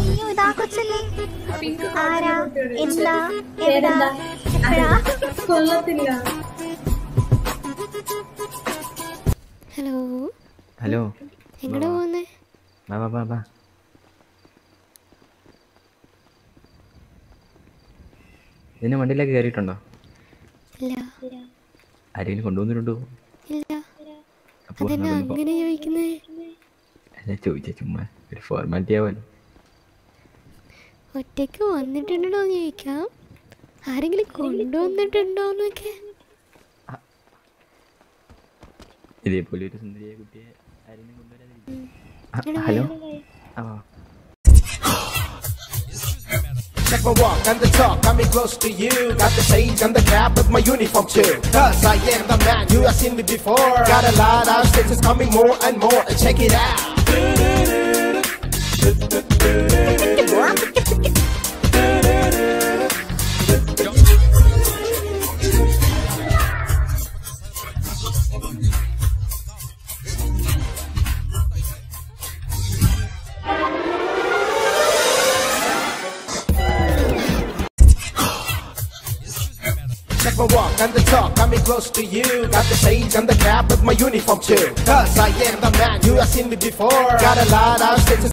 അയ്യോ ഇതാ കൊച്ചല്ലേ പിങ്ക് ആരാ എന്താ എവിടാ പേരെന്താ എപ്പോഴാ കൊള്ളത്തില്ല ഹലോ ഹലോ എങ്ങടെ പോകുന്നേ വാ വാ വാ വാ ഇതിന്റെ വണ്ടിയിലേക്ക് കയറിയിട്ടുണ്ടോ ഇല്ല ആരെങ്കിലും കൊണ്ടുവന്നിട്ടുണ്ടോ ഇല്ല അപ്പോൾ അതെന്നാ അതൊന്ന് പോ- അങ്ങനെ ചോദിക്കുന്നേ അല്ല ചോദിച്ച ചുമ്മാ ഒരു ഫോർമാലിറ്റി ആവാലോ ഒറ്റയ്ക്ക് വന്നിട്ടുണ്ടോ എന്ന് ചോദിക്കാം ആരെങ്കിലും കൊണ്ടുവന്നിട്ടുണ്ടോ എന്നൊക്കെ ഇതേപോലെ ഒരു സുന്ദരിയായ കുട്ടിയെ ആരെങ്കിലും കൊണ്ടുവരാതിരിക്കും എടാ, ഹലോ വാ. ആ വാ. Check my walk and the talk, got me close to you. Got the shades and the cap with my uniform too. Cause I am the man, you have seen me before. Got a lot of stations coming more and more. And check it out. Check my walk and the talk, got me close to you. Got the shades and the cap with my uniform too. Cause I am the man, you have seen me before. Got a lot of stations